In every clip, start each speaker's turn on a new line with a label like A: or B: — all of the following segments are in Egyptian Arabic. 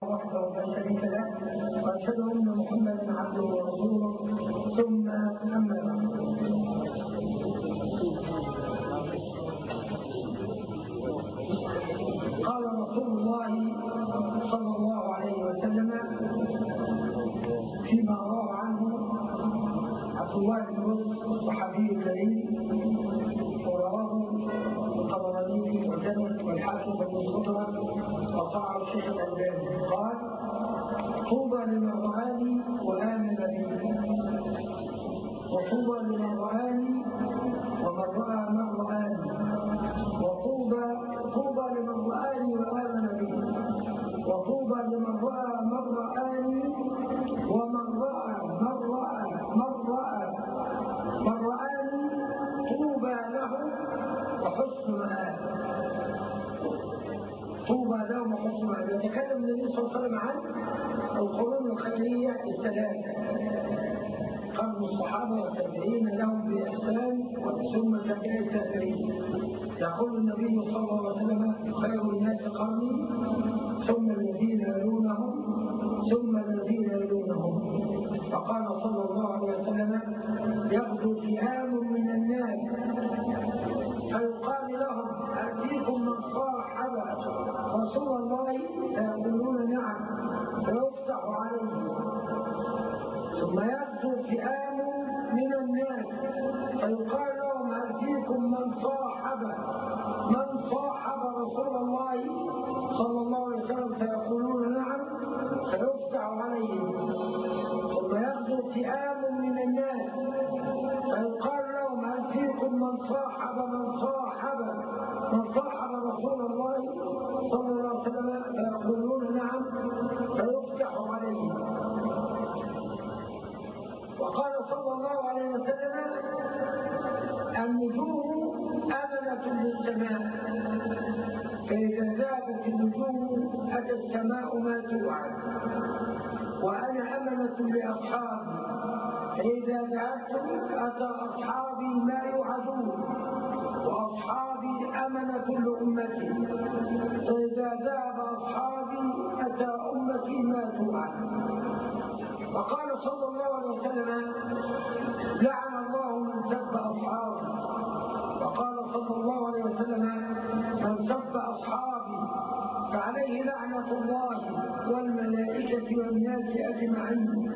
A: وحده لا شريك له واشهد ان محمدا عبده ورسوله ثم اما بعد قال رسول الله صلى الله عليه وسلم فيما روى عنه عبد الله بن مسعود الصحابي الكريم ورواه الطبراني في معجمه والحاكم بن الصدرة وصعب الشيخ الألباني قال طوبى لمن رآني وآمن بي وطوبى لمن رآني ومن رأى من رآني وطوبى طوبى لمن رآني وآمن بي وطوبى لمن رأى من رآني ومن رأى من رأى من رأى من رآني طوبى له وحسن مآب طوبى لهم وحسن مآب يتكلم النبي صلى الله عليه وسلم عن القرون الخيرية الثلاثة قرن الصحابة والتابعين لهم بإحسان ثم تابعي التابعين يقول النبي صلى الله عليه وسلم خير الناس قرني ثم الذين يلونهم ثم الذين يلونهم فقال صلى الله عليه وسلم يغدو فئام من الناس فيقال لهم أتيكم من صاحب رسول الله فيقولون نعم فيفتح عليهم ثم يغدو فئام من الناس فيقال لهم هل فيكم من صاحب من صاحب رسول الله صلى الله عليه وسلم فيقولون نعم فيفتح عليهم ثم يغدو فئام من الناس فيقال لهم هل فيكم من صاحب من صاحب من صاحب رسول الله صلى الله عليه وسلم فيقولون نعم فيفتح عليهم وقال صلى الله عليه وسلم النجوم أمنة للسماء فإذا ذهبت النجوم أتى السماء ما توعد وأنا أمنة لأصحابي فإذا ذهبت أتى أصحابي ما يوعدون وأصحابي أمنة لأمتي فإذا ذهب أصحابي أتى أمتي ما توعد وقال صلى الله عليه وسلم لعن الله من سب أصحابي وقال صلى الله عليه وسلم من سب أصحابي فعليه لعنة الله والملائكة والناس أجمعين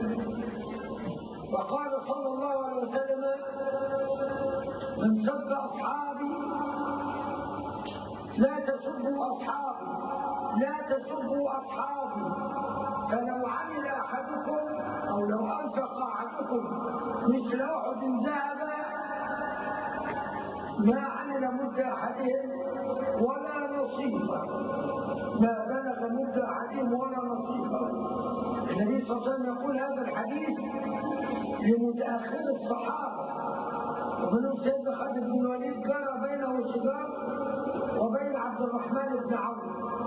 A: وقال صلى الله عليه وسلم من سب أصحابي لا تسبوا أصحابي لا تسبوا أصحابي فلو عمل أحدكم أو لو أنفق أحدكم مثل أحد ذهب ما عمل مد أحدهم ولا نصيبا ما بلغ مد أحدهم ولا نصيبا النبي صلى الله عليه وسلم يقول هذا الحديث لمتأخر الصحابة ومنهم سيدنا خالد بن الوليد جرى بينه شجار وبين عبد الرحمن بن عوف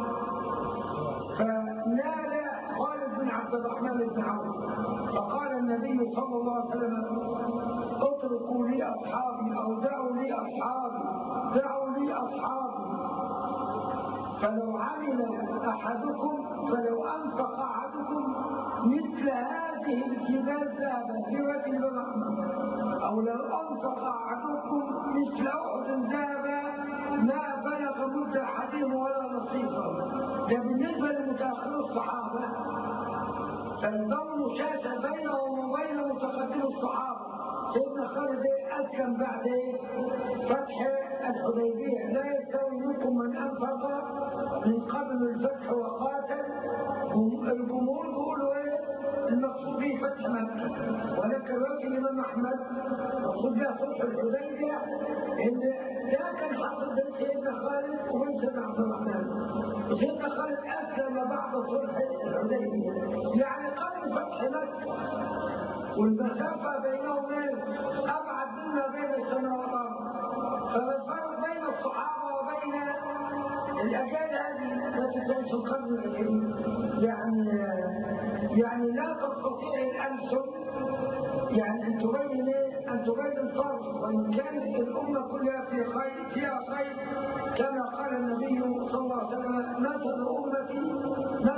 A: فنال خالد بن عبد الرحمن بن عوف فقال النبي صلى الله عليه وسلم اتركوا لي اصحابي او دعوا لي اصحابي دعوا لي اصحابي فلو عمل احدكم فلو انفق احدكم مثل هذه الجبال ذهبا في وجه الرحمه او لو انفق احدكم مثل احد ذهبا ما بلغ مد احدهم ولا نصيبه ده بالنسبه لمتاخر الصحابه فالبول شاشه بينهم وبين متقدم الصحابه سيدنا خالد اسلم بعد فتح الحديبيه لا يستوي منكم من انفق من قبل الفتح وقاتل الجمهور بيقولوا ايه المقصود به فتح مكه ولكن روايه الامام احمد مقصود بها صلح الحديبيه ان ده كان حصل بين سيدنا خالد وبين سيدنا عبد الرحمن وسيدنا خالد اسلم بعد صلح الحديبيه يعني قبل فتح مكه والمسافه بينهم ابعد مما بين السماء والارض فالفرق بين الصحابه وبين الاجيال هذه التي تعيش في القرن العشرين يعني يعني لا تستطيع الالسن يعني ان تبين ايه؟ ان تبين الفرق وان كانت الامه كلها في خير فيها خير كما قال النبي صلى الله عليه وسلم مثل امتي مثل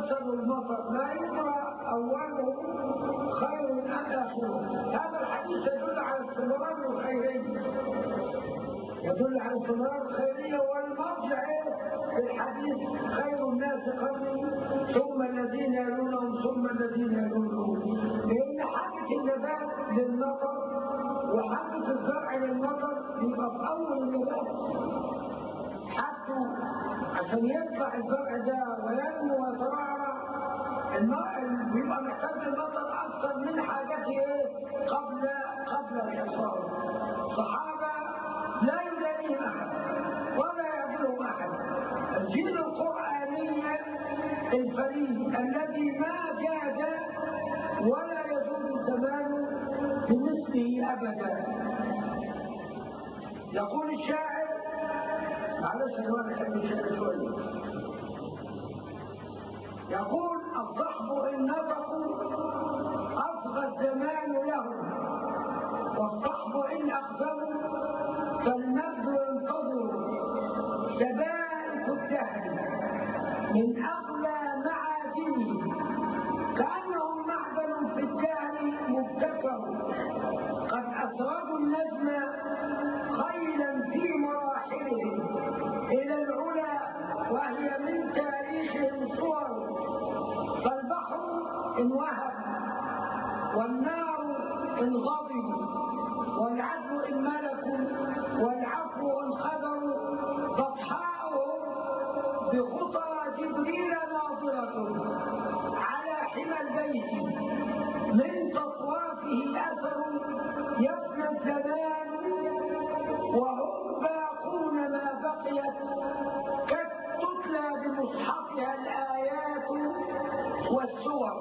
A: المطر لا يدرى أوله خير من آخره هذا الحديث يدل على استمرار الخيرية يدل على استمرار الخيرية والمرجع في الحديث خير الناس قرني ثم الذين يلونهم ثم الذين يلونهم لأن حاجة النبات للمطر وحاجة الزرع للمطر يبقى في أول النبات حتى عشان يطلع الزرع ده وينمو ويترعرع الماء بيبقى محتاج المطر اكثر من حاجته ايه قبل قبل الحصاد صحابه لا يدانيهم احد ولا يعدلهم احد الجيل القراني الفريد الذي ما جاد ولا يزول الزمان بمثله ابدا يقول الشاعر معلش انا وانا احب الشعر شويه يقول الصحب ان نطقوا اصغى الزمان لهم والصحب ان اقدموا فالمجد ينتظر سبائك الدهر من اغلى معادنه كانهم معدن في الدهر مبتكر قد اسردوا النجم خيلا في مراحلهم الى العلا وهي من تاريخهم صور فالبحر ان وهب والنار ان غضب والعدل ان ملك والعفو ان قدر بطحاؤهم بخطى جبريل ناظرة على حمى البيت من تطوافه اثر يفنى الزمان وهم باقون ما بقيت قد تتلى بمصحفها الآيات والسور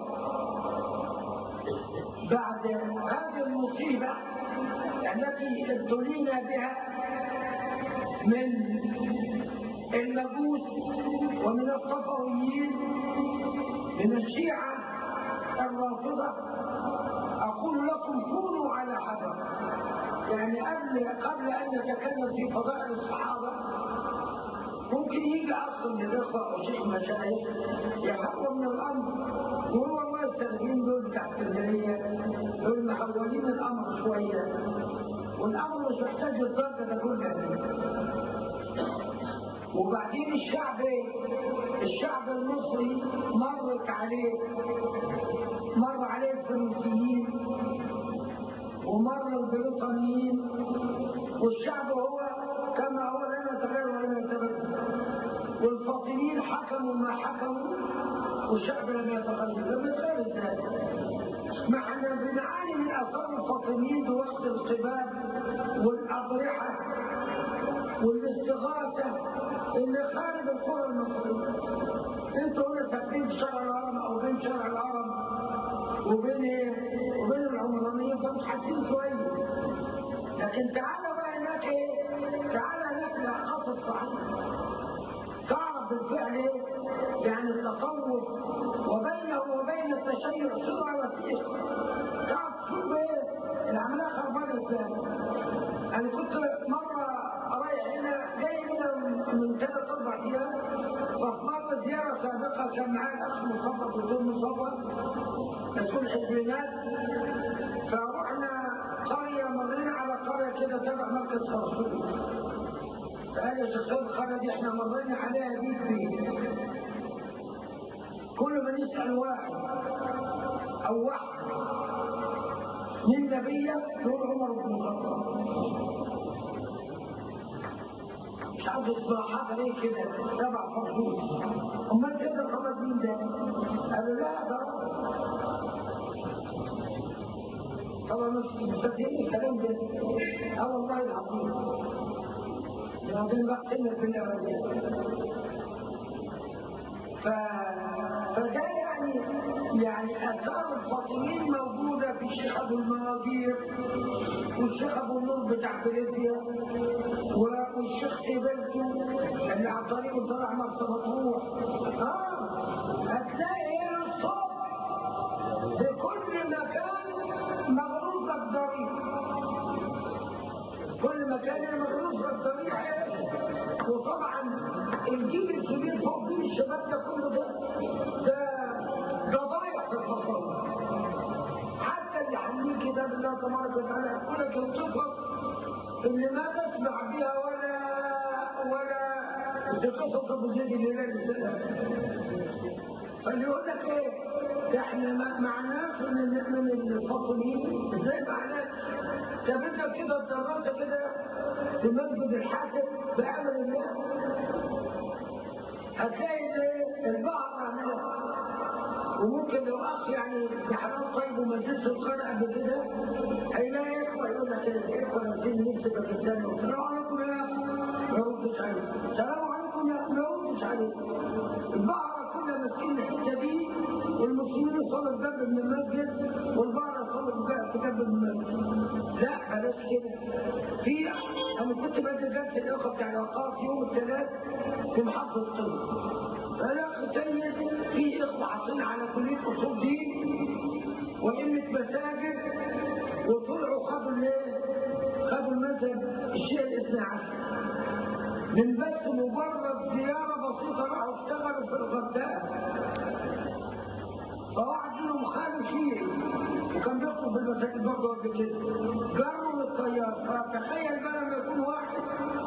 A: بعد هذه المصيبة التي ابتلينا بها من المجوس ومن الصفويين من الشيعة الرافضة أقول لكم كونوا على حذر يعني قبل قبل ان نتكلم في فضائل الصحابه ممكن يجي اصل من الاخوه او شيخ مشايخ يحول من الامر يقول والله السلفيين دول بتاع اسكندريه دول محولين الامر شويه والامر مش محتاج الضرب ده كله وبعدين الشعب الشعب المصري مرت عليه مر عليه الفرنسيين ومر البريطانيين والشعب هو كما هو لم يتغير ولم يتبدل والفاطميين حكموا ما حكموا والشعب لم يتغير لم يتغير ازاي ما احنا بنعاني من اثار الفاطميين بوقت القباب والاضرحه والاستغاثه اللي خارج القرى المصريه انتوا هنا ساكنين في شارع الهرم او بين شارع الهرم وبين ايه؟ وبين العمرانيين فمش حاسين كويس لكن تعالى بقى هناك ايه؟ تعالى هناك الاقاط الصحيح تعرف بالفعل ايه؟ يعني التصوف وبينه وبين التشيع صله وثيقه تعرف تشوف ايه؟ العمليه خربانه ازاي؟ انا كنت مره رايح هنا جاي هنا من ثلاث اربع ايام ففي مره زياره سابقه كان معايا الاخ مصطفى دكتور مصطفى مسؤول حزبيات فرحنا قريه مرينا على قريه كده تبع مركز خرسوم فقال يا شيخ القريه دي احنا مرينا عليها بيت بيت كل ما نسال واحد او واحد من نبيه يقول عمر بن الخطاب مش عارف اصلاحات ليه كده تبع فرسوس امال كده محمد مين ده؟ قالوا لا ده طبعا مش مصدقين الكلام ده اه والله العظيم بعدين بقى قله في الاولاد ف فده يعني يعني اثار الفاطميين موجوده في الشيخ ابو المناظير والشيخ ابو النور بتاع بليزيا والشيخ قبلته اللي على طريق طلع مرسى مطروح اه هتلاقي هنا الصبح في كل مكان مغروزه الضريح كل مكان مغروزه الضريح وطبعا الجيل الكبير فوق جيل الشباب ده كله ده ده كتاب الله تبارك وتعالى يقول لك القصص اللي ما تسمع بها ولا ولا دي قصص ابو زيد اللي السلام فاللي يقول لك ايه ده احنا ما معناش ان احنا من الفاطميين ازاي معناه طب انت كده اتدربت كده في مسجد الحاكم بامر الله هتلاقي ان البعض عملها وممكن لو اخ يعني بحلال طيب وما نزلش القرآن قبل كده هيلاقي اخوه يقول لك الاخوه نازلين نفسك في الثانيه السلام عليكم يا اخي ما ردش عليه السلام عليكم يا اخي ما ردش عليه البعض كلها ماسكين الحته دي والمسلمين يصلوا في جنب من المسجد والبعض يصلوا في جنب من المسجد لا بلاش كده في انا كنت بدي درس الاخوه بتاع الاوقاف يوم الثلاث في محافظه قنا فالاخ سيد في اخوه حاصلين على كليه اصول دين وقله مساجد وطلعوا خدوا الايه؟ خدوا المذهب الشيعي الاثنى عشر من بس مجرد زياره بسيطه راحوا اشتغلوا في الغردقه فواحد منهم خالد شيعي وكان بيخطب في المساجد برضه قبل كده جروا من الطيار فتخيل بقى لما يكون واحد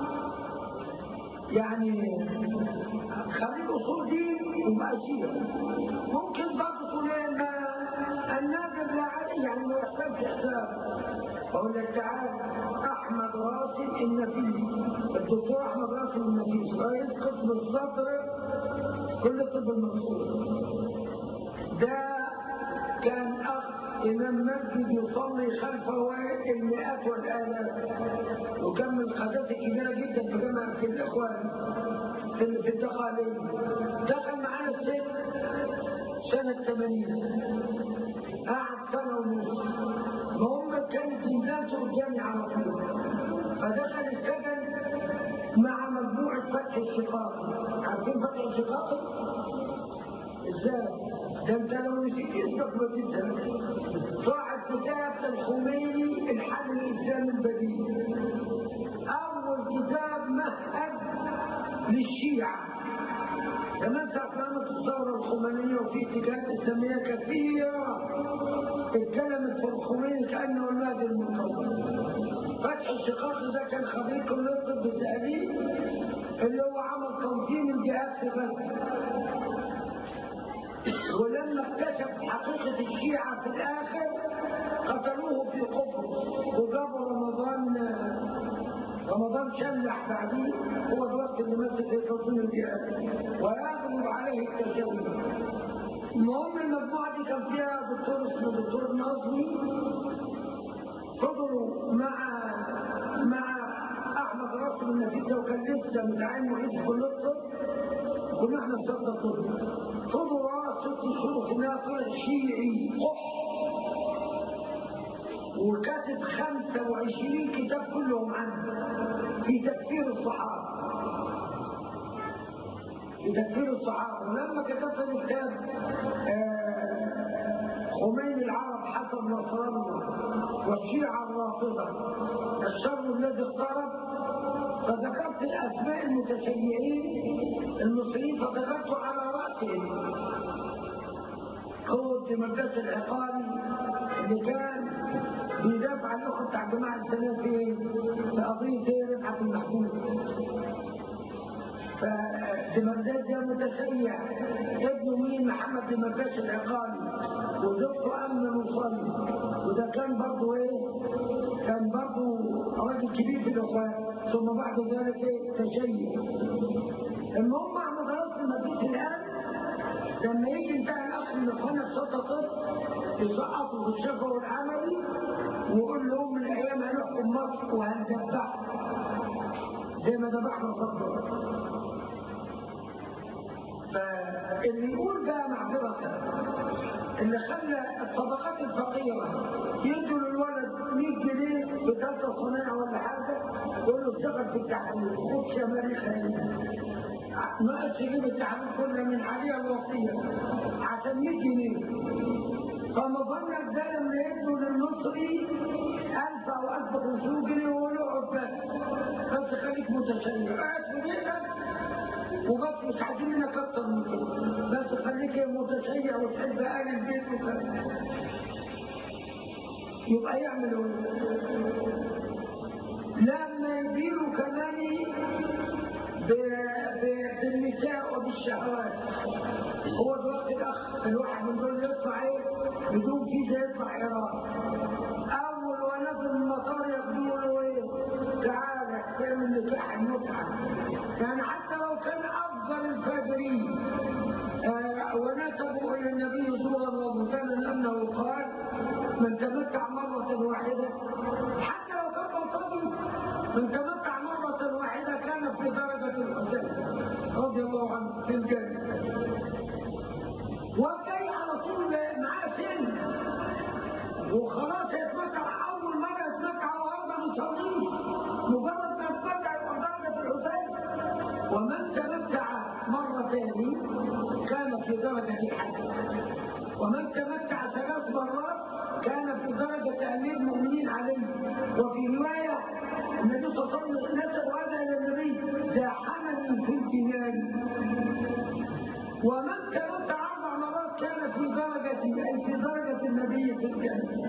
A: يعني خريج اصول دين وبقى شيعي ممكن برضه تقول ان النادر لا عليه يعني ما يحتاجش حساب اقول لك تعال احمد راشد النفيس الدكتور احمد راشد النفيس رئيس قسم الصدر كل طب المنصور ده كان اخ امام مسجد يصلي خلفه المئات والالاف وكان من القادات الكبيره جدا في جامعه الاخوان في في الدخاليه دخل معانا السجن سنه 80 قعد سنه ونص ما هم كانت ميزانته الجامعه على طول فدخل السجن مع مجموعه فتح الشقاقي عارفين فتح الشقاقي؟ ازاي؟ ده انت لو نسيت اسمك ما تنسى صاحب كتاب الخميني الحل الاسلامي البديل اول كتاب مهد للشيعة كمان قامت الثورة الخمينية وفي اتجاهات إسلامية كثيرة اتكلمت في الخميني كأنه المهدي المنتظر فتح الشقاقي ده كان خبير كلية الطب التأليف اللي هو عمل تنظيم الجهاد في غزة ولما اكتشف حقيقة الشيعة في الآخر قتلوه في قبرص وجابوا رمضان رمضان شلح بعديه هو الوقت اللي ماسك في تنظيم الجهاد ويغلب عليه التشويه المهم المجموعة دي كان فيها دكتور اسمه دكتور ناظمي فضلوا مع مع احمد راسل النفيسة وكان لسه متعين معيد في كلية الطب كنا احنا في سنة الطب فضلوا ورا ست شهور انها طلع شيعي قح وكاتب 25 كتاب كلهم عنه في تكفير الصحابة في تكفير الصحابة ولما كتبت الكتاب خميني العرب حسب نصر الله والشيعة الرافضة الشر الذي اقترب فذكرت الأسماء المتشيعين المصريين فذكرت على رأسهم قوة مجلس العقاري اللي كان بيدافع عن الأخوة بتاع الجماعة الإسلامية في في قضية رفعة المحمود فدمرداس ده متشيع ابنه مين محمد دمرداس العقاري وزوجته أمنة مصلي وده كان برضه ايه كان برضه راجل كبير في الإخوان ثم بعد ذلك ايه تشيع المهم احمد راس المدينة الآن لما يجي انتهى الأخ من إخواننا في سلطة طب يسقطوا في الشفا والعملي ويقول لهم من الأيام هنحكم مصر وهنذبحها زي ما ذبحنا صدر فاللي يقول بقى معذرة اللي خلى الطبقات الفقيرة يدوا للولد 100 جنيه بثالثة صناعة ولا حاجة يقول له اشتغل في التحليل خد شمالي خليل ناقص يجيب التحليل كله من عليها الوصية عشان 100 جنيه فما ظنك ده لما يدوا للمصري 1000 او 1500 جنيه وهو يقعد بس بس خليك متشيع قاعد في بيتك وبس مش عايزين منك اكتر من كده بس خليك متشيع وتحب اهل البيت وكده يبقى يعملوا لما يديروا كمان بالنساء وبالشهوات هو دلوقتي الاخ الواحد من دول يطلع ايه بدون فيزا يطلع ايران اول ونزل من المطار ياخدوه له ايه تعالى تعمل نكاح المتعه يعني حتى لو كان افضل الفاجرين آه ونسبوا الى النبي صلى الله عليه وسلم انه قال من تمتع مره واحده حتى لو كان بلطجي من تمتع مره واحده كان في درجه الحسين رضي الله عنه في الجنه وجاي على طول معاه سن وخلاص يتمتع اول مره يتمتع وهذا ما يصليش مجرد ما يتمتع يبقى درجه الحسين ومن تمتع مره ثاني كان في درجه الحسن ومن تمتع ثلاث مرات كان في درجه امير المؤمنين عليه وفي روايه النبي صلى الله عليه وسلم نسب هذا الى النبي ذا حمل في الجنان ومن تمتع اربع مرات كان في درجه اي في درجه النبي في الجنه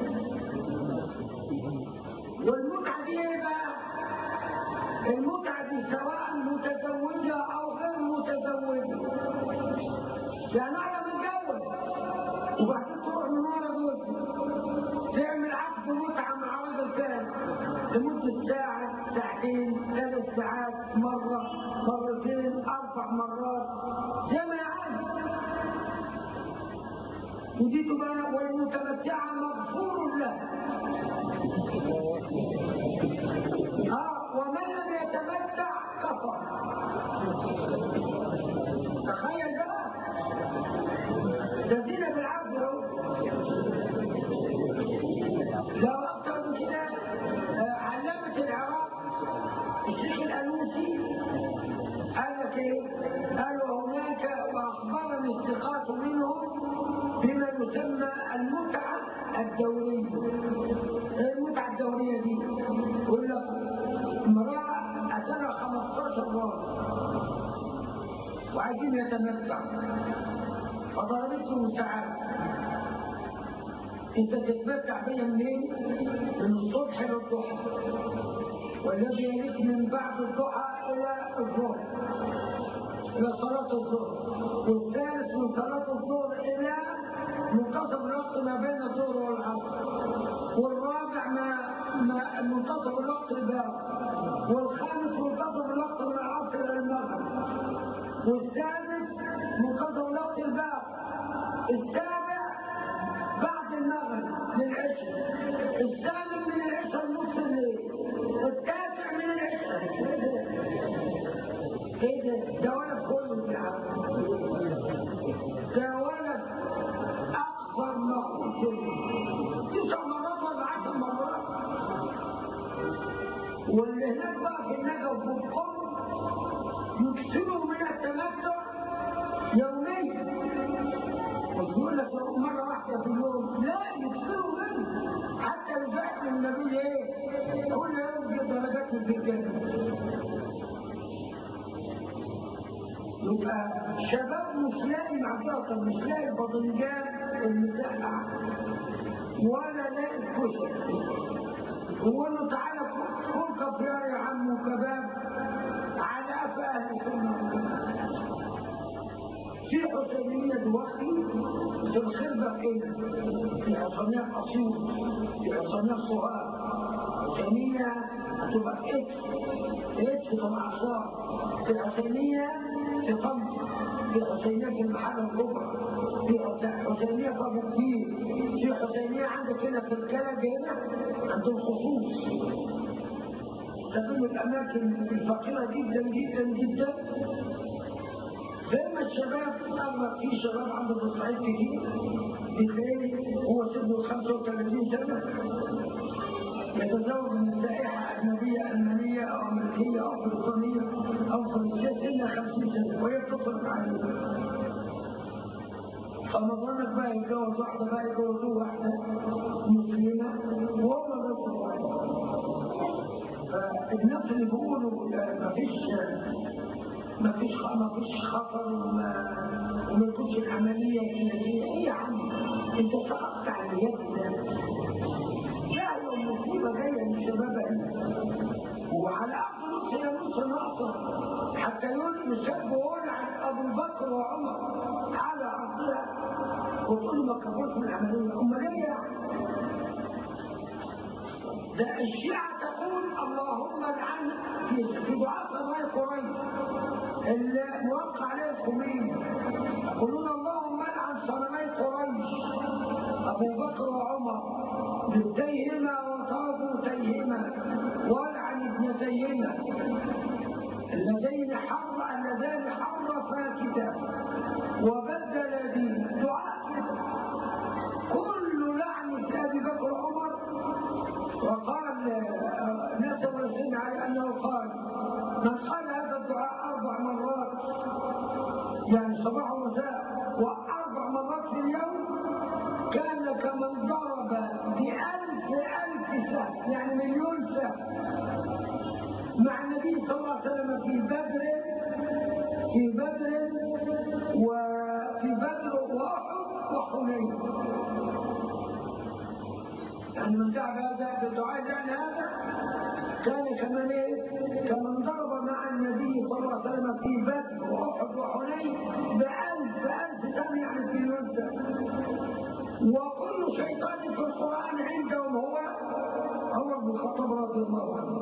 A: والمتعه دي ايه بقى؟ المتعه دي سواء متزوجه او غير متزوجه يعني انا متجوز وبعدين تروح من ورا جوزي تعمل عقد متعه مع راجل ثاني لمده ساعه ساعتين ثلاث ساعات مره مرتين اربع مرات زي ما يعرف ودي تبقى والمتمتعه مغفور له اه ومن لم يتمتع كفر تخيل بقى ده زينة بالعبد اهو لو اكتر من كده آه، علامة العراق الشيخ الألوسي قال لك ايه؟ قال وهناك واخبرني الثقات منهم بما يسمى المتعة الدورية ايه المتعة الدورية دي؟ يقول لك امرأة أتانا 15 راجل وعايزين يتمتع فضربته ساعات انت تتمتع بيا منين؟ من الصبح للضحى والذي يليك من بعد الضحى الى الظهر الى صلاه الظهر والثالث من صلاه الظهر الى منتصف الوقت ما بين الظهر والعصر والرابع ما, ما منتصف الوقت الباقي والخامس منتصف الوقت من العصر الى المغرب والسادس منتصف الوقت الباقي السابع بعد المغرب للعشاء الثامن من العشاء لنص الليل التاسع من العشاء ايه ده؟ ده ولد كله يا عم ده ولد اكبر ما قلت تسع مرات ولا عشر مرات واللي هناك بقى في النجف والقرب يكثروا من التمتع يوميا وتقول لك مرة واحدة في اليوم لا يكثروا منه حتى الفعل النبي ايه كل يوم درجات في الجنة يبقى شباب مش لاقي معطاطة مش لاقي الباذنجان المسقع ولا لاقي الكشري وقول له تعالى كل كفيار يا عم وكباب على قفا اهل السنه في حسينية دلوقتي في الخربة كده في حسينية أسيوط في حسينية صهار حسينية هتبقى إكس إكس طبعا أسوار في حسينية في طنطا في حسينية في المحلة الكبرى في حسينية في أبو كبير في حسينية عندك هنا في الكلب هنا عند الخصوص تكون الأماكن الفقيرة جدا جدا جدا زي ما الشباب أغلب في شباب عنده تصعيد كتير بتلاقي هو سنه 35 سنة يتزوج من سائحة أجنبية ألمانية أو أمريكية أو بريطانية أو فرنسية سنة 50 سنة وهي بتصل عليه فما ظنك بقى يتجوز واحدة بقى يتجوزوه واحدة مسلمة وهو نفس واحدة فالناس اللي بيقولوا مفيش مفيش مفيش خطر وما وما يكونش العملية الجنائية ايه يا عم انت سقطت على اليد ده حتى يسب ويلعن ابو بكر وعمر على عرضها وتقول ما كفرش من العمليه امال ايه يعني؟ ده الشيعة تقول اللهم لعن في في دعاء صلاة قريش اللي موقع عليه الخميني يقولون اللهم لعن صنمي قريش ابو بكر وعمر بالتيهما وطاغوتيهما والعن ابنتيهما اللذين حر اللذان حرفا كتاب وبدل دين دعاء كده كل لعنة ابي بكر وعمر وقال نسب السنة على انه قال من قال هذا الدعاء اربع مرات يعني صباح ومساء واربع مرات في اليوم كان كمن ضرب بألف ألف سهم يعني مليون سهم مع النبي صلى الله عليه وسلم في بدر في بدر وفي بدر واحد وحنين يعني من دعا هذا بالدعاء يعني هذا كان كمن ايه؟ كمن ضرب مع النبي صلى الله عليه وسلم في بدر واحد وحنين بألف ألف سهم يعني في مدة وكل شيطان في القرآن عندهم هو عمر بن الخطاب رضي الله عنه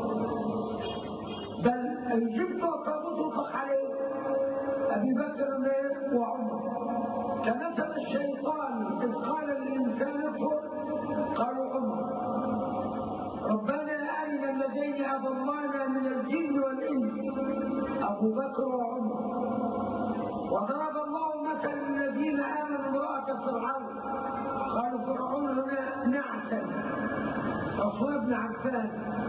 A: بل الجبت والطاغوت يطلق عليه ابي بكر وعمر كمثل الشيطان اذ قال للانسان اكفر قالوا عمر ربنا ارنا الذين اضلانا من الجن والانس ابو بكر وعمر وضرب الله مثل الذين امنوا امراه فرعون قالوا فرعون هنا نعتا عثمان بن عفان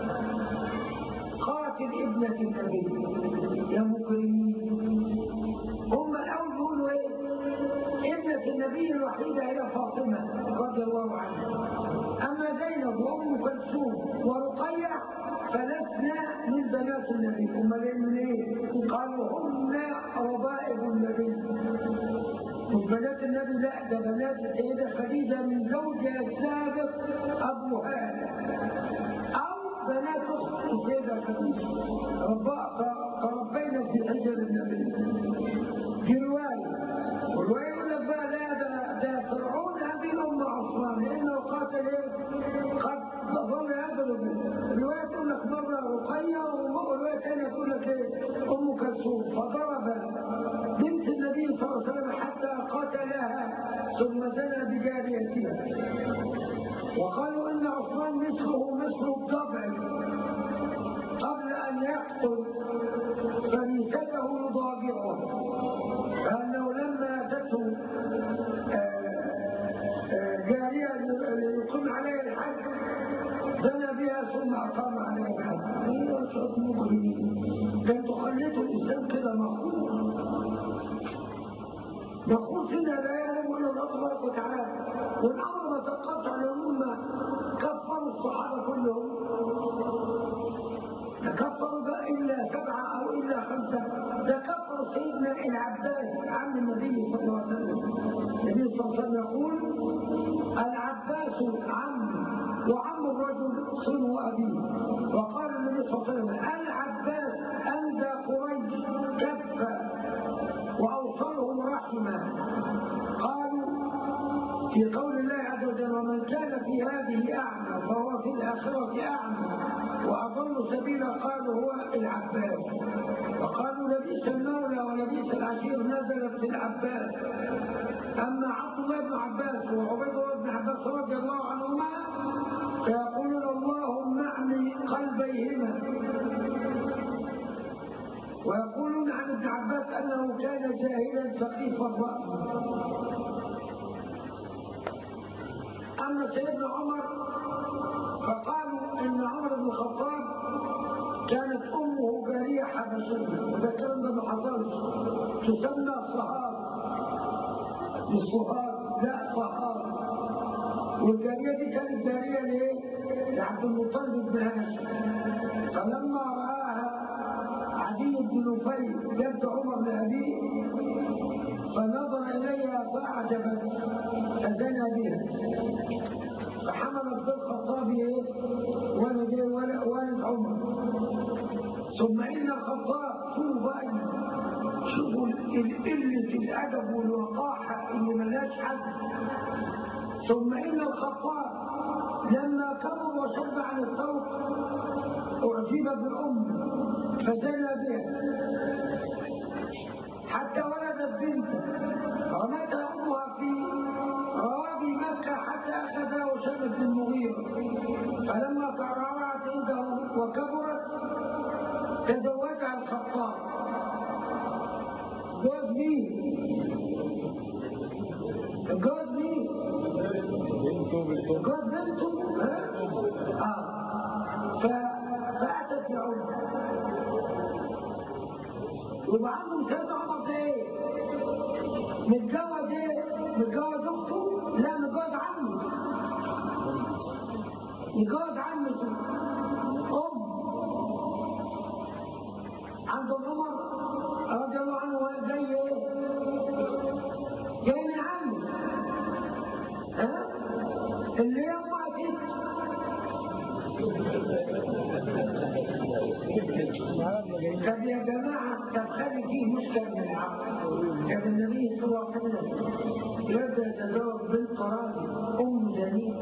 A: قاتل ابنة النبي يا مكرمين هم الأول يقولوا ايه ابنة النبي الوحيدة هي فاطمة رضي الله عنها أما زينب وأم كلثوم ورقية فلسنا من بنات النبي هم من ايه قالوا هن ربائب النبي مش بنات النبي لا ده بنات السيدة خديجة من زوجها السابق أبو هالة أو بنات أخت السيدة خديجة تربينا في حجر النبي دي رواية والرواية يقول لك بقى لا ده ده فرعون هذه الأمة عثمان لأنه قاتل إيه؟ قد ظل يضرب الرواية تقول لك مرة رقية ورواية ثانية تقول لك إيه؟ أم كلثوم فضرب بنت النبي صلى الله عليه وسلم حتى قتلها ثم زنى بجاريتها وقالوا ان عثمان مثله مثل الضبع قبل ان يقتل فريسته يضاجعه فانه لما اتته جاريه ليقيم عليها الحج زنى بها ثم اقام عليها الحج ايوه شوف مجرمين ده انتوا خليتوا الاسلام كده مخوف مخوف هنا لا يعلم الا الله تبارك وتعالى والامر ما تقطع الامه كفروا الصحابه كلهم كفروا بقى الا سبعه او الا خمسه ده كفر سيدنا العباس عم النبي صلى الله عليه وسلم النبي صلى الله عليه وسلم يقول العباس عمي وعم الرجل صنو ابيه وقال النبي صلى الله عليه وسلم العباس اندى قريش كفا واوصلهم رحما قالوا في قول الله عز وجل ومن كان في هذه اعمى فهو في الاخره اعمى واضل سبيلا قالوا هو العباس وقالوا لبئس المولى ولبئس العشير نزلت في العباس اما عبد الله بن عباس وعبيد الله بن عباس رضي الله عنهما فيقولون اللهم اعمي قلبيهما ويقولون عن ابن عباس انه كان جاهلا سخيف الراس اما سيدنا عمر فقالوا ان عمر بن الخطاب كانت امه جاريه حبشيه وده الكلام ده ما حصلش تسمى صهار مش صهار لا صهار والجاريه دي كانت جاريه ليه؟ لعبد المطلب بن هاشم فلما راها عدي بن نفيل جد عمر لأبيه فنظر إليها فأعجبت فزنى بها فحملت بالخطاب ولد ولد عمر ثم إن الخطاب شوفوا بقى شوفوا قلة الأدب والوقاحة اللي ملهاش حد ثم إن الخطاب لما كبر وشد عن الصوت أعجب بالأم فزنى بها حتى ولدت بنت رمتها أمها في روابي مكة حتى أخذها وشمت المغيرة فلما ترعرعت عنده وكبرت تزوجها الخطاب جوز مين؟ جوز مين؟ جوز بنته ها؟ اه فأتت لعمر يبقى عنده سيد عمر ده ايه؟ متجوز ايه؟ متجوز اخته؟ لا متجوز عمه متجوز عمته ام عنده عمر رضي الله عنه جاي ايه؟ جاي من عمه ها؟ اللي هي امها طب يا جماعة طب خلي فيه مشكلة من العقل كان النبي صلى الله عليه وسلم يبدأ يتزوج بنت راجل أم جميل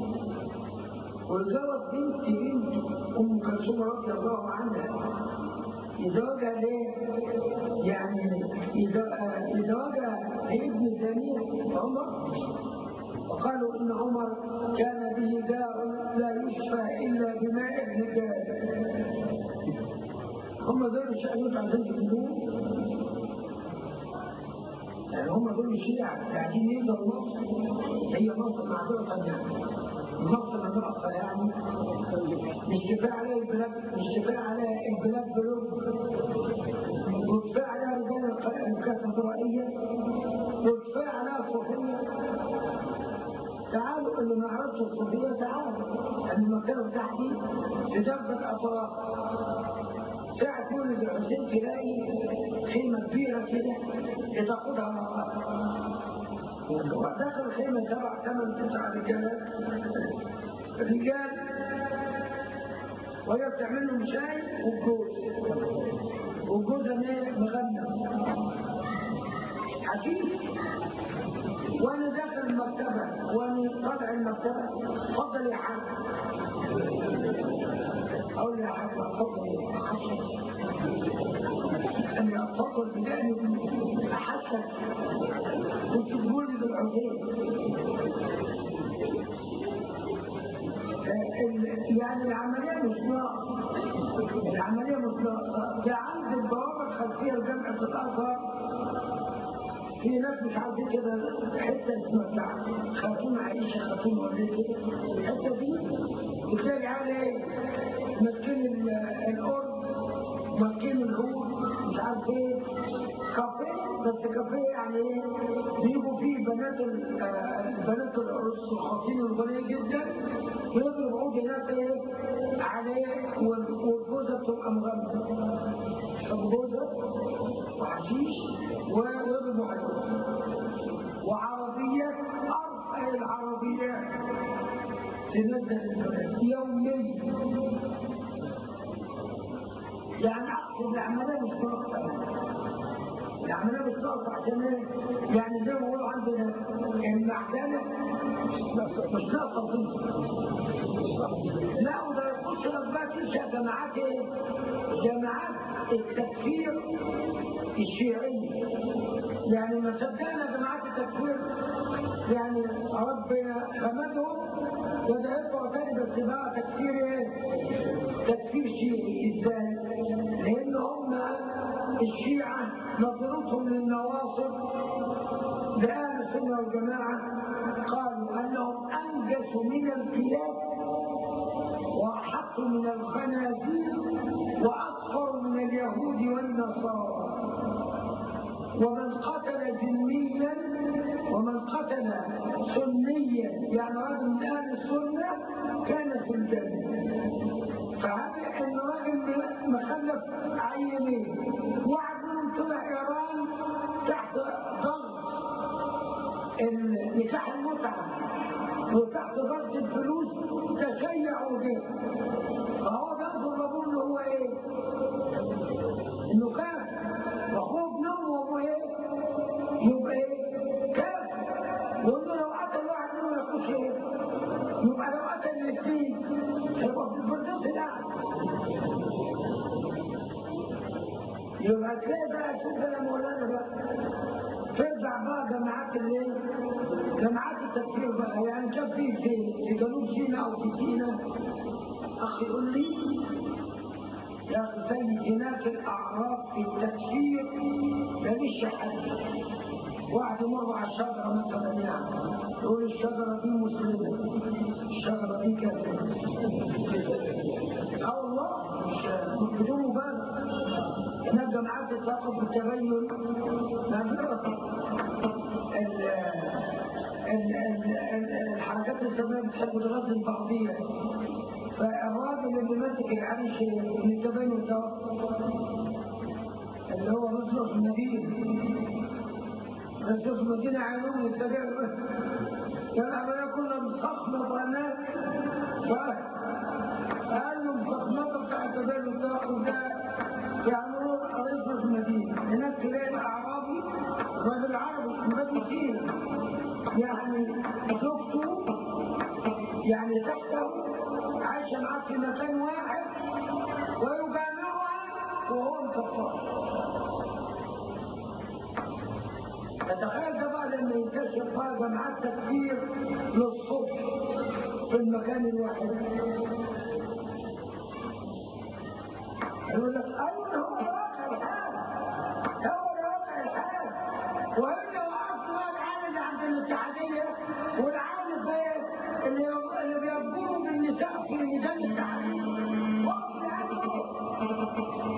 A: وتزوج بنت بنت أم كلثوم رضي الله عنها يزوجها ليه؟ يعني يزوجها لابن جميل عمر وقالوا إن عمر كان به داء لا يشفى إلا بماء الرجال هم دول الشأنوت عشان يكتبوه يعني هم دول الشيعة قاعدين يقدروا مصر هي مصر معذرة يعني مصر معذرة يعني مش كفاية عليها البلاد مش كفاية عليها البلاد بلوك وكفاية عليها رجال الكاتدرائية وكفاية عليها صوفية تعالوا اللي ما عرفش الصوفية تعالوا لما كانوا تحتي في درجة أطراف ساعة ولد الحسين تلاقي خيمة كبيرة كده بتاخدها مرات داخل الخيمة سبع ثمان تسع رجالات رجال وهي بتعمل لهم شاي وجوز وجوز مغنى حشيش وانا داخل المكتبة وانا طالع المكتبة اتفضل يا حاج اقول يا حاج اتفضل يا حاج اني اتفضل بجانب احسك كنت تقول لي بالعزيز يعني العملية مش ناقص العملية مش ناقصة ده عند البوابة الخلفية لجامعة الأزهر في ناس مش عارفين كده حته اسمها بتاع خاتون عائشه خاتون ولا كده الحته دي بتلاقي على ايه ماسكين الارض ماسكين الهود مش عارف ايه كافيه بس كافيه يعني ايه بيجوا فيه بنات البنات الصحفيين الغنيه جدا يضرب عود هناك ايه عليه والجوزه بتبقى مغمضه جوزه وحشيش ويضرب عليه وعربيات أرفع العربيات تنزل يوميا يعني أقصد العملية مش ناقصة العملية مش ناقصة عشان ايه؟ يعني زي ما بيقولوا عندنا المعدنة مش ناقصة لا وده يخش لك بقى تنشأ جماعات ايه؟ جماعات التكفير الشيعي يعني ما صدقنا جماعات التكفير يعني ربنا خمدهم وده يطلع تاني بس بقى تكفير ايه؟ تكفير شيعي ازاي؟ لان هم الشيعة نظرتهم للنواصب لأهل السنة والجماعة قالوا أنهم أنجس من الكلاب وأحق من الخنازير وأكثر من اليهود والنصارى ومن قتل جنيا ومن قتل سنيا يعني رجل من اهل السنه كان في الجنه فهذا ان راجل مخلف عينين واحد منهم طلع ايران تحت ضغط نكاح المتعه وتحت ضغط الفلوس تشيعوا به فهو ده ضربوه اللي هو ايه؟ انه كان فتلاقي بقى شوف يا مولانا بقى ترجع بقى جماعات الليل جماعات التفكير بقى يعني كان في في في جنوب سيناء او في سيناء اخ يقول لي يا اخي زي هناك الاعراف في التفسير ماليش حد واحد يمر على الشجره مثلا يعني يقول الشجره دي مسلمه الشجره دي كافره اه والله مش بدون مبالغه هناك جماعات تتاخد بالتبين نادرة الحركات الإسلامية بتحب تغذي البعضية فالراجل اللي ماسك العرش من التبين التوقف اللي هو رسول المدينة رسول المدينة عينهم يتبعوا كان عمال كنا مصخمة هناك فقال له مصخمة بتاع التبين التوقف ده يعني رئيس المدينة هناك تلاقي الأعرابي راجل عربي مبني فيه يعني زوجته يعني تحته عايشة معاه في مكان واحد ويجامعها وهو مكفر تتخيل ده بقى لما ينتشر بقى جماعات تفكير للصبح في المكان الواحد يقول لك أين هو الواقع الحال هو الواقع الحال وإن وقفت بقى العالم عند الاتحادية والعالم ده اللي اللي بيبقوا بالنساء في ميدان التحرير وقف عنده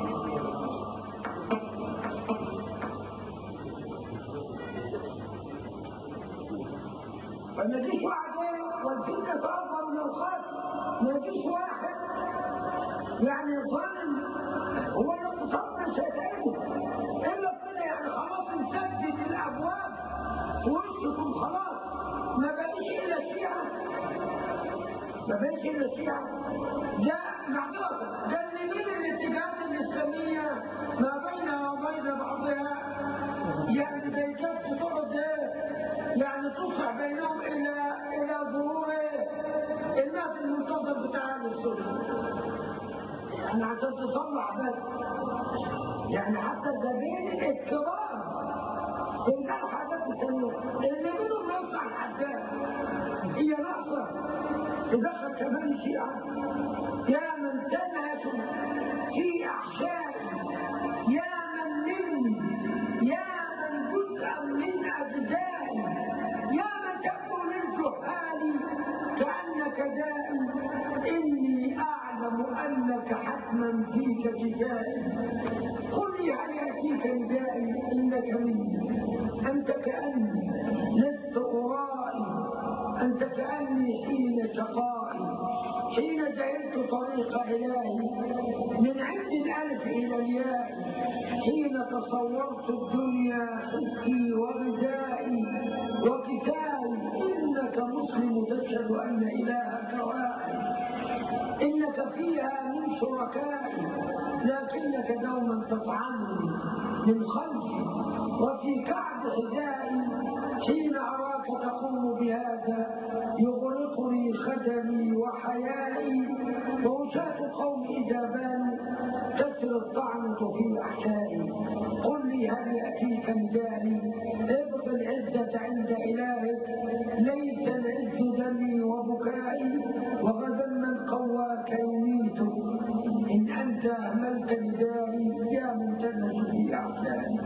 A: فما يجيش واحد والفتنة تأثر من الخلق ما يجيش واحد يعني ظالم هو الاقتصاد مش هيتعبه الا كده يعني خلاص نسدد الابواب في وشكم خلاص ما بقيش الا الشيعه ما بقيش الا الشيعه ده معذره ده اللي من الاتجاهات الاسلاميه ما بينها وبين بعضها يعني بيكفي تقعد يعني تصلح بينهم الى الى ظهور الناس المنتظر بتاع السنه يعني عشان تصلح بس يعني حتى الزبين الكبار تلقى حاجات تسميه اللي منهم يطلع الحداد هي ناقصة تدخل كمان الشيعة يا من تنهش في أحشائي يا من مني يا من جزءا من أجزائي يا من تكون من جهالي كأنك دائم إني أعلم أنك حتما فيك جزائي قل لي هل يأتيك ندائي إنك مني أنت كأني لست أرائي أنت كأني حين شقائي حين جهلت طريق إلهي من عند الألف إلى الياء حين تصورت الدنيا حسي وغذائي وكتابي إنك مسلم تشهد أن إلهك واحد إنك فيها من شركائي لكنك دوما تطعنني من خلفي وفي كعب حذائي حين أراك تقوم بهذا يغرقني خدمي وحيائي ووشاة قوم إذا بانوا تسر الطعنة في أحشائي قل لي هل يأتيك ندائي ابغ العزة عند إلهك ليس العز دمي وبكائي وغدا من قواك يميت إن أنت أهملت ندائي يا منتنج في أحلامي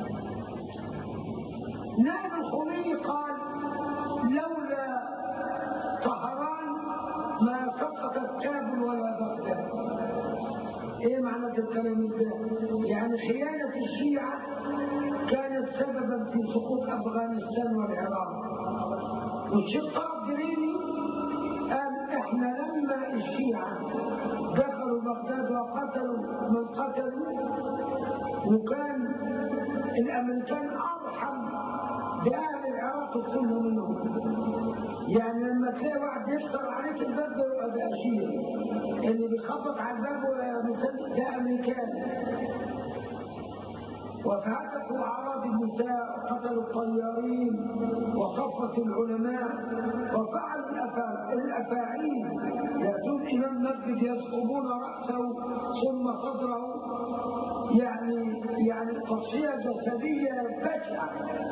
A: نائب الخميني قال لولا طهران ما سقطت كابل ولا بغداد ايه معنى الكلام ده يعني خيانة الشيعة كانت سببا في سقوط افغانستان والعراق والشيخ طارق جريني قال احنا لما الشيعة دخلوا بغداد وقتلوا من قتلوا وكان الامريكان ارحم بأهل العراق كله منهم يعني لما تلاقي واحد يشتغل عليك الباب ده يبقى ده أشير اللي بيخبط على الباب ده أمريكان وفي هذا انتهكوا أعراض النساء قتلوا الطيارين وصفة العلماء وفعلوا الأفاعيل يأتون إمام مسجد يسقبون رأسه ثم صدره يعني يعني تصفية جسدية بشعة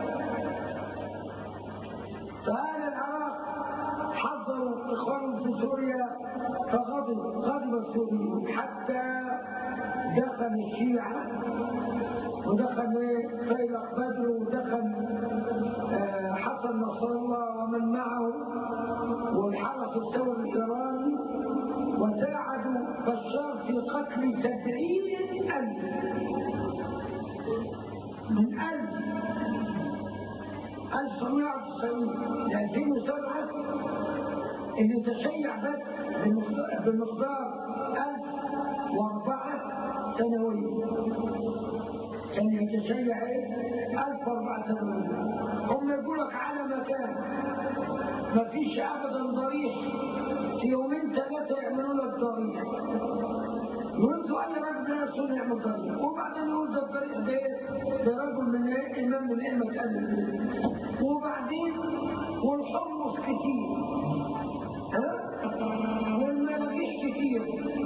A: فأهل العراق حضروا إخوانهم في سوريا فغضب غضب السوريون حتى دخل الشيعة ودخل فيلق بدر ودخل آه، حسن نصر الله ومن معه والحرس الثوري الإيراني وساعدوا بشار في قتل سبعين ألف من ألف ألف سمعة وتسعين لألفين وسبعة اللي تشيع بس بمقدار ألف وأربعة سنوية كان يتشيع ايه؟ ألف وأربعة سنوية هم يقول لك على مكان ما فيش أبدا ضريح في يومين ثلاثة يعملوا لك ضريح يقولوا أي رجل نفسه يعمل ضريح وبعدين يقول ده الضريح ده ده رجل من ايه؟ إمام من إيه مكان وبعدين والحمص كتير ها؟ والمراجيح كتير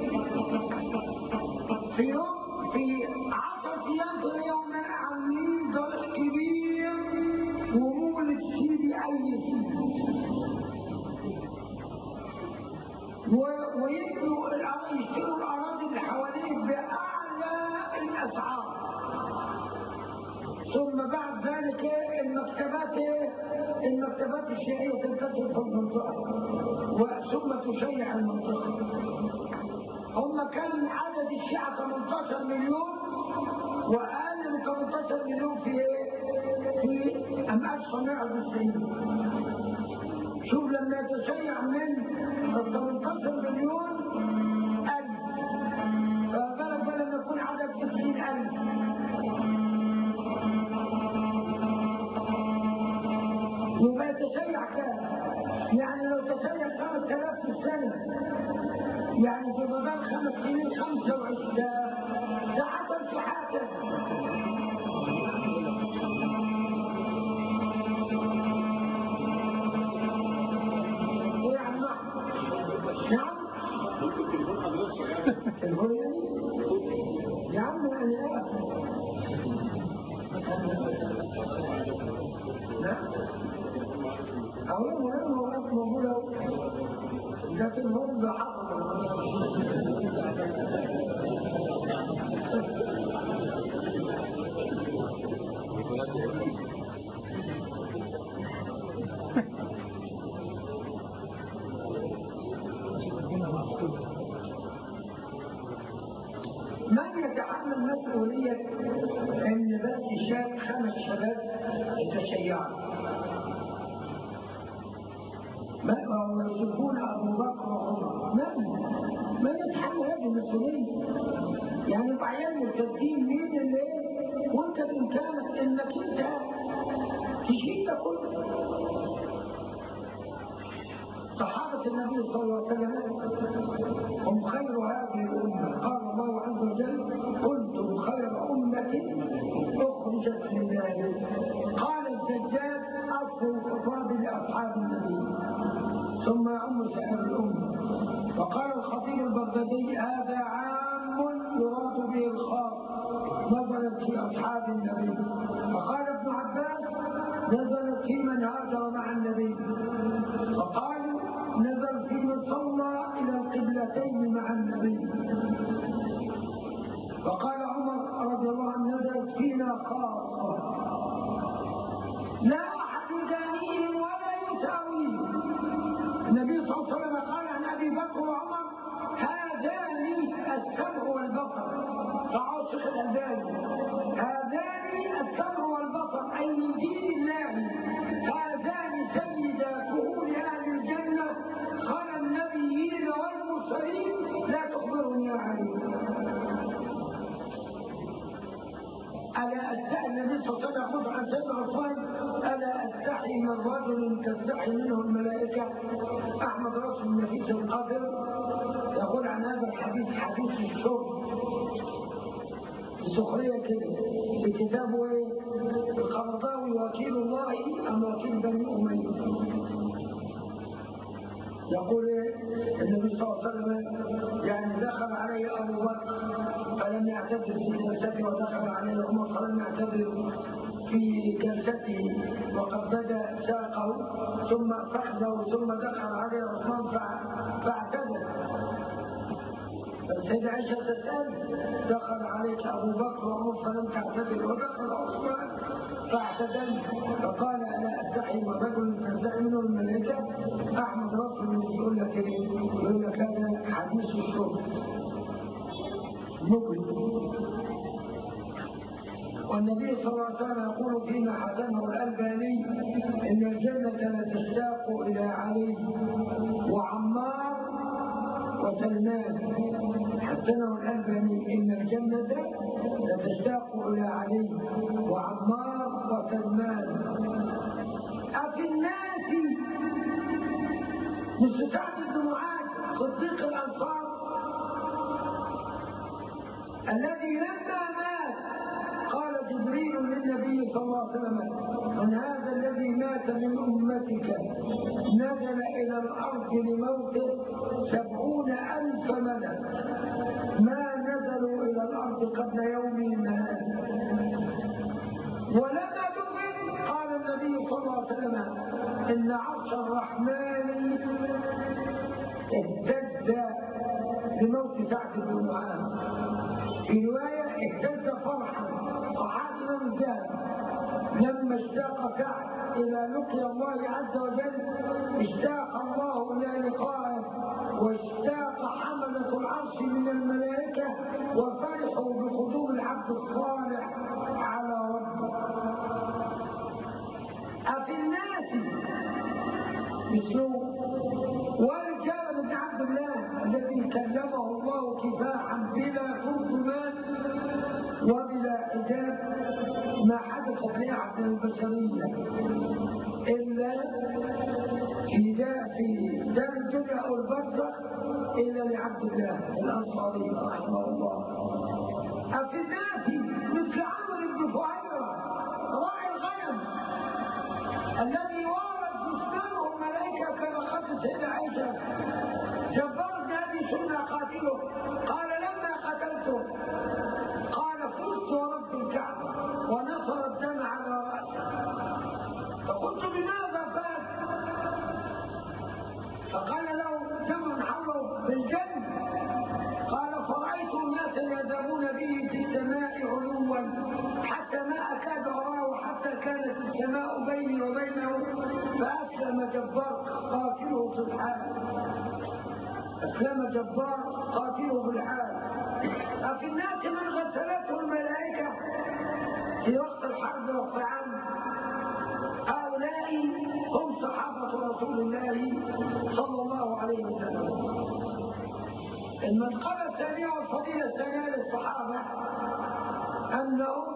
A: في يوم في عشر ايام في يوم عاملين ضريح كبير ومولد سيدي اي سيدي ويبنوا يشتروا الاراضي اللي حواليه باعلى الاسعار ثم بعد ذلك المكتبات المكتبات الشيعيه تنتشر في المنطقه ثم تشيع المنطقه هم كان عدد الشيعة 18 مليون وأقل من 18 مليون في في أم 1990 شوف لما يتشيع من 18 مليون ألف فبلد بلد يكون عدد 90 ألف يبقى يتشيع كام؟ يعني لو تشيع 5000 في السنة يعني في مدار خمس سنين 25 ده ده حصل في حاجة ايه يا عم نعم التليفون يعني يا عم انا ايه نعم أولا أنا وقفت موجودة لكن هم بحضر من يتحمل مسؤولية ان بس شاب خمس شباب يتشيعوا ويسبون ابو بكر وعمر من من يتحمل هذه المسؤوليه يعني بعيان مرتدين مين اللي وانت بامكانك انك انت تشيل ده كله صحابة النبي صلى الله عليه وسلم هم خير هذه الأمة قال الله عز وجل كنتم خير أمة أخرجت للناس قال الزجاج أصل الخطاب لأصحاب النبي ثم يعم سائر الأمة وقال الخطيب البغدادي هذا عام يراد به الخاص نزلت في أصحاب النبي وقال ابن عباس نزلت في من هاجر مع النبي وقالوا نزل في من صلى إلى القبلتين مع النبي وقال عمر رضي الله عنه نزلت فينا خاصة لا أحد يدانيهم ولا يساويهم النبي صلى الله عليه وسلم قال عن أبي بكر وعمر هذان السمع والبصر رعاه الشيخ الألباني هذان السمع والبصر أي من دين الله هذان سيدا كهول أهل الجنة خلى النبيين والمرسلين لا تخبرني عليه ألا أستحي النبي صلى الله عليه وسلم يقول عن سيدنا عثمان ألا أستحي من رجل تستحي منه الملائكة أحمد رسول النبي القادر يقول عن هذا الحديث حديث الشرب سخرية كده في كتابه ايه القرضاوي وكيل الله أم وكيل بني أمية يقول إيه؟ النبي صلى الله عليه وسلم يعني دخل علي أبو بكر فلم يعتذر في جلسته ودخل علي عمر فلم يعتذر في جلسته وقد بدا ساقه ثم فخذه ثم دخل عليه عثمان فاعتذر السيدة عائشة تسأل دخل عليك أبو بكر وعمر فلم تعتذر ودخل عثمان فاعتدلت فقال ألا أستحي ورجل تستحي منه الملائكة أحمد رسول يقول لك يقول لك هذا حديث الشرب مبهج والنبي صلى الله عليه وسلم يقول فيما حسنه الألباني إن الجنة لتشتاق إلى علي وعمار وسلمان حسنه الألباني إن الجنة لتشتاق إلى علي وعمار وسلمان أفي الناس مش سعد بن معاذ صديق الأنصار الذي لما مات قال جبريل للنبي صلى الله عليه وسلم من هذا الذي مات من أمتك نزل إلى الأرض لموته سبعون ألف ملك ما نزلوا إلى الأرض قبل يوم هذا ولما دفن قال النبي صلى الله عليه وسلم إن عرش الرحمن اهتز بموت سعد بن معاذ في رواية اهتز فرحا وحزنا الجهل لما اشتاق سعد إلى لقي الله عز وجل اشتاق الله إلى لقائه واشتاق حملة العرش من الملائكة وفرحوا بقدوم العبد الصالح على ربه أفي الناس مثله والجابر بن عبد الله الذي كلمه الله كفاحا بلا ترجمان وبلا حجاب ما حدثت لأحد البشرية إلا في في دار الدنيا أو البرزخ إلا لعبد الله الأنصاري رحمه الله أفي الناس مثل عمرو بن فهيرة راعي الغنم الذي وارد جثمانه الملائكة كما قالت سيدة عائشة جبار هذه سنة قاتله قال لما قتلته قال فزت ورب الكعبة ونصر الدم على رأسه فقلت بماذا فات فقال له دم حوله بالجنة قال فرأيت الناس يذهبون به في السماء علوا حتى ما أكاد أراه حتى كانت السماء بيني وبينه فأسلم جبار قاتله في الحال أسلم جبار قاتله في الحال أفي الناس من غسلته الملائكة في وقت الحرب والطعام هؤلاء هم صحابة رسول الله صلى الله عليه وسلم المنقبة الثانية والفضيلة الثانية للصحابة أنهم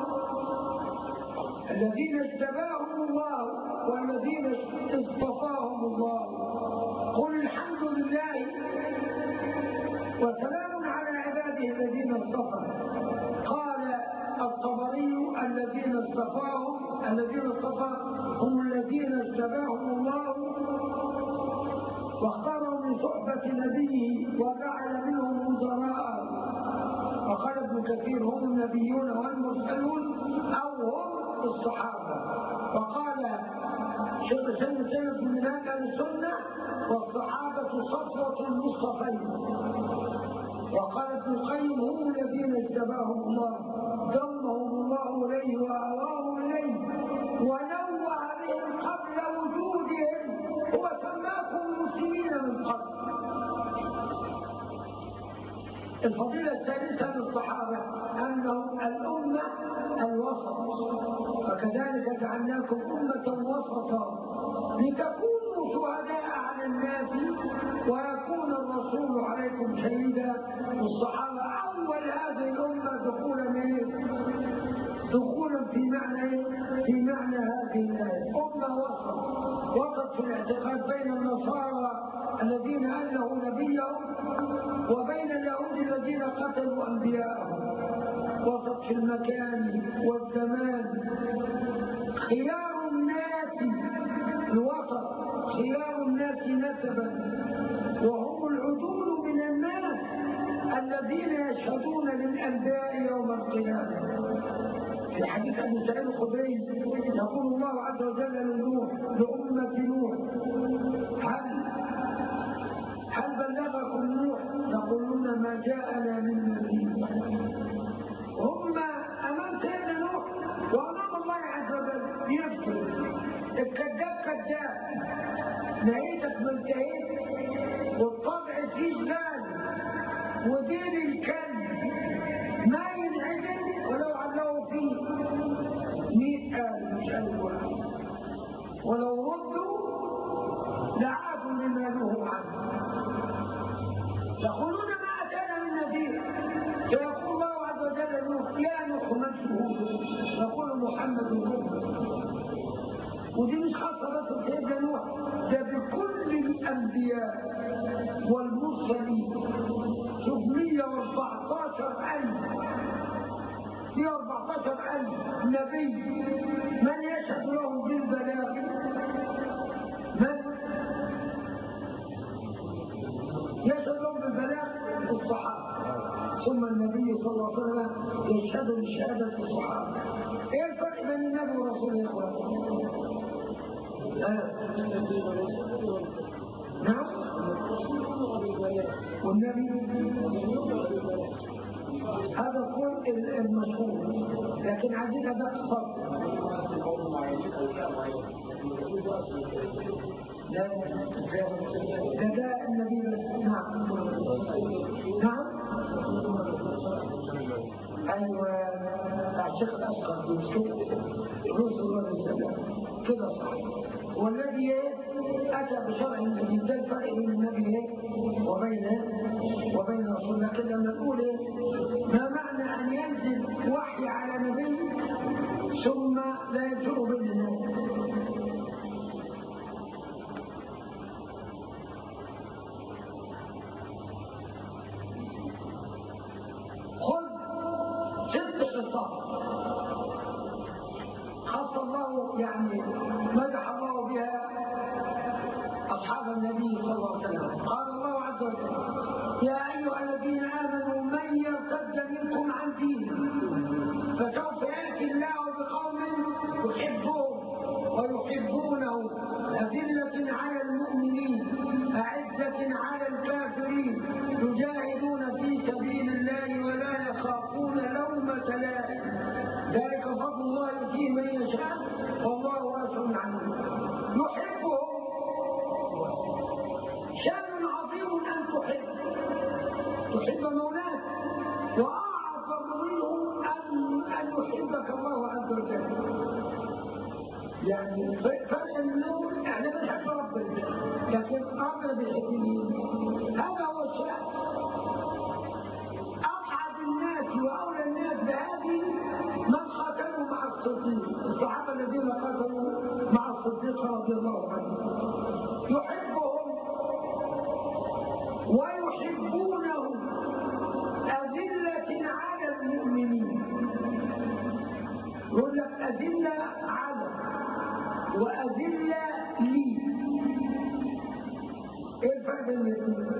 A: الذين اجتباهم الله والذين اصطفاهم الله قل الحمد لله وسلام على عباده الذين اصطفى قال الطبري الذين اصطفاهم الذين اصطفى هم الذين اجتباهم الله واختاروا من صحبة نبيه وجعل منهم وزراء وقال ابن كثير هم النبيون والمرسلون أو هم الصحابة وقال شيخ سنة سنة من هذا السنة والصحابة صفوة المصطفين وقال ابن القيم هم الذين اجتباهم الله ضمهم الله إليه وأواهم إليه ونوع بهم قبل وجودهم هو سماكم مسلمين من قبل الفضيلة الثالثة للصحابة أنهم الأمة الوسط وكذلك جعلناكم أمة وسطا لتكونوا شهداء على الناس ويكون الرسول عليكم شهيدا الصحابة أول هذه الأمة دخولا من دخولا في معنى في معنى هذه الآية أمة وسط وسط في الاعتقاد بين النصارى الذين أنه نبيهم وبين اليهود الذين قتلوا أنبياءهم وسط في المكان والزمان خيار الناس الوسط خيار الناس نسبا وهم العدول من الناس الذين يشهدون للأنبياء يوم القيامة في حديث أبي سعيد الخدري يقول الله عز وجل لنوح لأمة نوح هل هل بلغكم نوح يقولون ما جاءنا من نبي هم أمام سيدنا نوح وأمام الله عز وجل يبكي الكذاب كذاب نهيتك ما انتهيت والطبع فيه جبال ودين الكلب ما ينعدل ولو علقوا فيه مئة آل مش ألف واحد ولو ردوا لعادوا لما نهوا عنه يقولون ما أتانا من نذير فيقول الله عز وجل نوح يا نوح من شهود يقول محمد نوح ودي مش خاصة بس بسيدنا نوح ده بكل الأنبياء والمرسلين شوف 114 ألف 114 ألف نبي من يشهد لهم بالبلاغ من يشهد لهم بالبلاغ الصحابة ثم النبي صلى الله عليه وسلم يشهد بشهادة الصحابة ايه الفرق بين النبي ورسوله يا اخوان؟ نعم والنبي هذا القول المشهور لكن عايزين اداء الصبر لا ده ده النبي نعم نعم ايوه الشيخ الاصغر مش كده رسول الله صلى الله عليه وسلم كده صح والذي اتى بشرع الذي ده الفرق بين النبي وبين وبين رسول الله لكن لما نقول ما معنى ان ينزل وحي على نبي ثم لا ينشر بين الناس خذ ست قصص خص الله يعني مدح الله بها أصحاب النبي صلى الله عليه وسلم قال الله عز وجل يا أيها الذين آمنوا من يرتد منكم عن دينه فسوف يأتي الله بقوم يحبهم ويحبونه أذلة على المؤمنين أعزة على الكافرين يجاهدون في سبيل الله ولا يخافون لومة لائم ذلك فضل الله يؤتيه من يشاء والله واسع عليم يحبهم شأن عظيم أن تحب تحب مولاك وأعظم منه أن أن يحبك الله عز وجل يعني فرق النور احنا بنحب ربنا لكن ربنا بيحب مين؟ هذا هو الشأن أبعد الناس وأولى الناس بهذه من قاتلوا مع الصديق الصحابة الذين قاتلوا مع الصديق رضي الله عنه يحبهم ويحبونه أذلة على المؤمنين يقول لك أذلة على وأذلة لي ايه الفرق بين الاثنين؟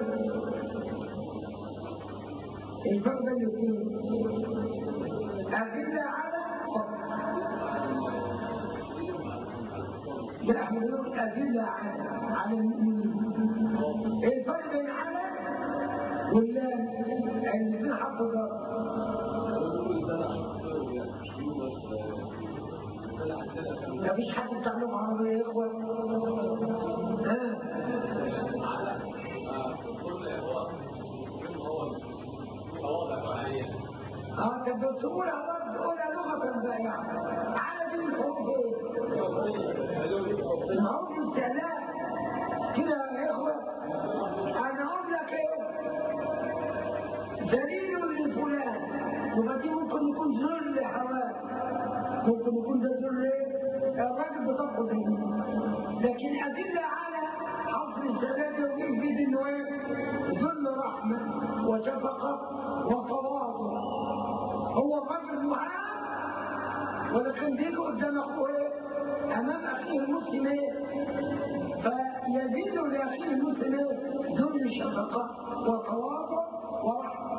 A: الفرق بين الاثنين أذلة على لا احنا بنقول أذلة على على المؤمنين ايه الفرق بين على ولا الاثنين حطوا مفيش حد بتعلم عربية يا اخوة ها اه طب بس قولها برضه قولها لغة بقى يعني على دي الحب ايه؟ ما هو السلام كده يا اخوة انا اقول لك ايه؟ دليل لفلان يبقى دي ممكن يكون ذل حوالي ممكن يكون ده ذل الراجل بطبعه دي لكن أدلة على حصر السداد ويفيد انه ايه ذل رحمة وشفقة وتواضع هو الرجل معاه ولكن بيجي قدام اخوه امام اخيه المسلم ايه فيزيد لاخيه المسلم ايه ذل شفقه وتواضع ورحمه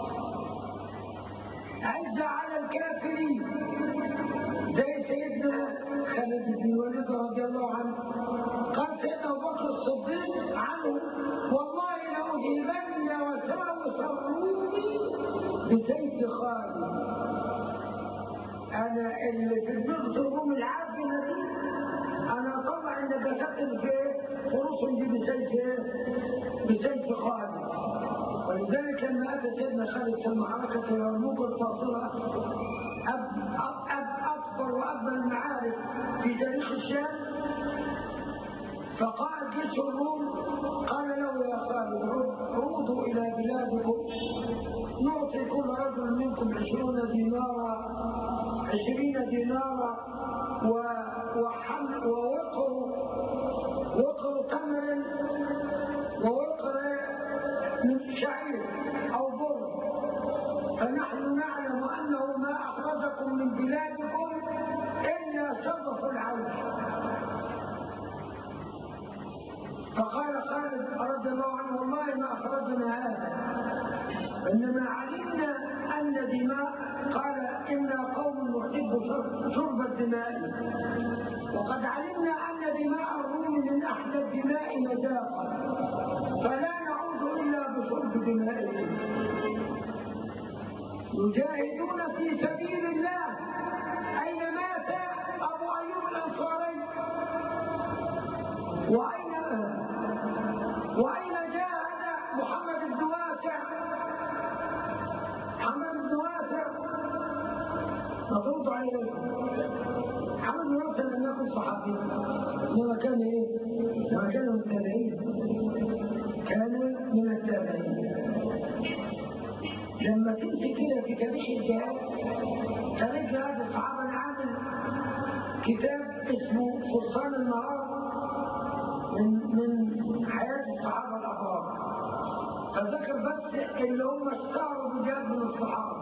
A: عز على الكافرين زي سيدنا خالد بن الوليد رضي الله عنه قال سيدنا ابو بكر الصديق عنه والله لاذهبن وساوس الروم بسيف خالد انا اللي في البغض الروم العافيه دي انا اطلع ان بشكل في فروسهم دي بسيف بسيف خالد ولذلك لما اتى سيدنا خالد في المعركه يرموك الفاصله أب أب أب اكبر واكبر المعارك في تاريخ الشام فقال جيش الروم قال له يا خالد عودوا الى بلادكم نعطي كل رجل منكم عشرون دينارا عشرين دينارا وحمل ووقر وقر تمر ووقر من شعير او بر فنحن نعلم انه ما اخرجكم من بلادكم الا شرف العيش فقال خالد رضي الله عنه والله ما اخرجنا هذا انما علمنا ان دماء قال انا قوم نحب شرب الدماء وقد علمنا ان دماء الروم من احلى الدماء مذاقا فلا نعود الا بشرب دمائهم يجاهدون في سبيل الله اين مات ابو ايوب الانصاري واين واين جاهد محمد بن واسع محمد بن واسع نطرد عليكم محمد بن واسع لم يكن صحابي انما كان ايه؟ انما كان من التابعين كان من التابعين لما تمسك كده في تاريخ الجهاد تاريخ جهاد الصحابه انا عامل كتاب اسمه فرسان النهار من من حياه الصحابه الابرار فذكر بس اللي هم اشتهروا بجهاد من الصحابه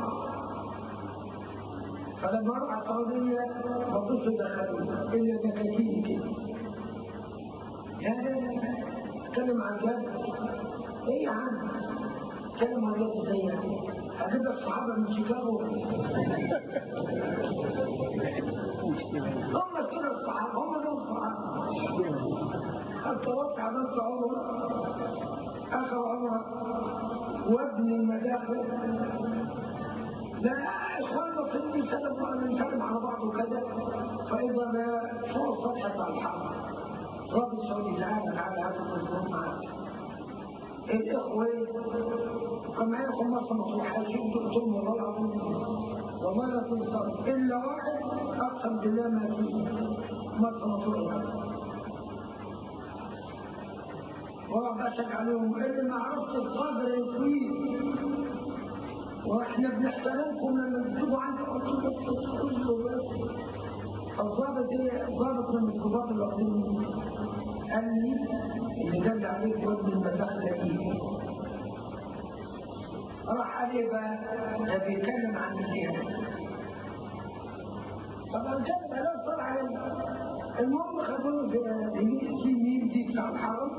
A: فلما اروح السعوديه ببص دخلوا الا دكاكين كده لا لا لا اتكلم عن جد ايه يا عم اتكلم عن جد ازاي يعني اجيب لك صحابه من شيكاغو هم كده الصحابه هم دول الصحابه حتى وقت عملت عمره اخر عمره وابني المداخل لا اخواننا في سلم نسلم على بعض وكذا فاذا ما صور صفحه على الحرب رب السعودي تعالى تعالى هذا المظلوم معك الاخوه كما يقول مصر مصلحه قلت لهم والله العظيم والله لا تنصر الا واحد اقسم بالله ما فيه مصر مصلحه ورب اشهد عليهم اللي ما عرفت الصبر يطويل واحنا بنحترمكم لما تجيبوا عندي قلت الضابط ايه ضابط من الضباط الوطنيين قال لي اللي دل عليك وزن المداخله ايه راح عليه بقى ده بيتكلم عن الجهاد طبعا كان بلاش طلع عليه المهم خدوه في سنين دي بتاع الحرم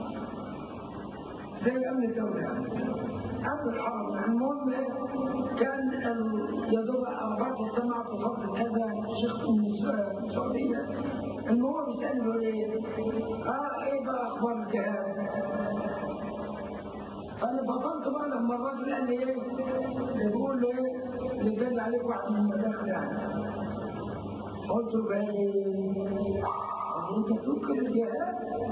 A: زي امن الدوله يعني امن الحرم يعني المهم كان يا دوب اربعه سمع بفضل كذا شيخ من السعوديه المهم بيسالوا ايه؟ اه ايه بقى اخبار الجهاد؟ فانا فضلت بقى لما الراجل قال لي ايه؟ بيقول له ايه؟ اللي جاي عليك واحد من المداخل يعني قلت له بقى ايه؟ انت تنكر الجهاد؟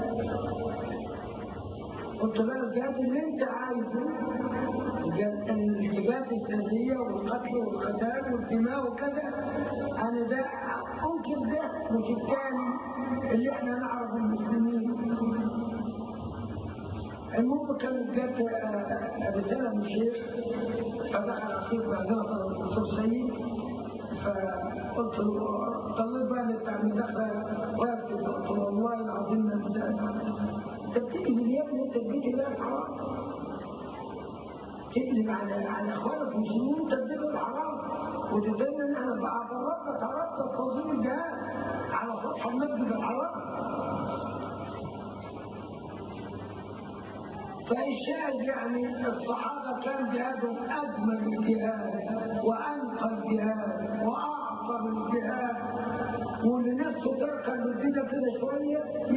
A: قلت له الجهاد اللي انت عايزه الحاجات السياسية والقتل والقتال والدماء وكذا أنا ده أنكر ده مش الثاني اللي احنا نعرف المسلمين المهم كانت جت رسالة من الشيخ فدخل أخير بعدها الدكتور سيد فقلت له طلب بقى بتاع المداخلة وقت قلت له والله العظيم ما انت بتيجي من يا ابني انت البيت الله الحرام تقلب على على اخوانك المسلمين تدبر الحرام وتتم ان انا بقى ربك ربك تنظيم الجهاد على سطح المسجد الحرام فالشاهد يعني الصحابة كان جهادهم أجمل الجهاد وأنقى الجهاد وأعظم الجهاد واللي نفسه تركن الدنيا كده شوية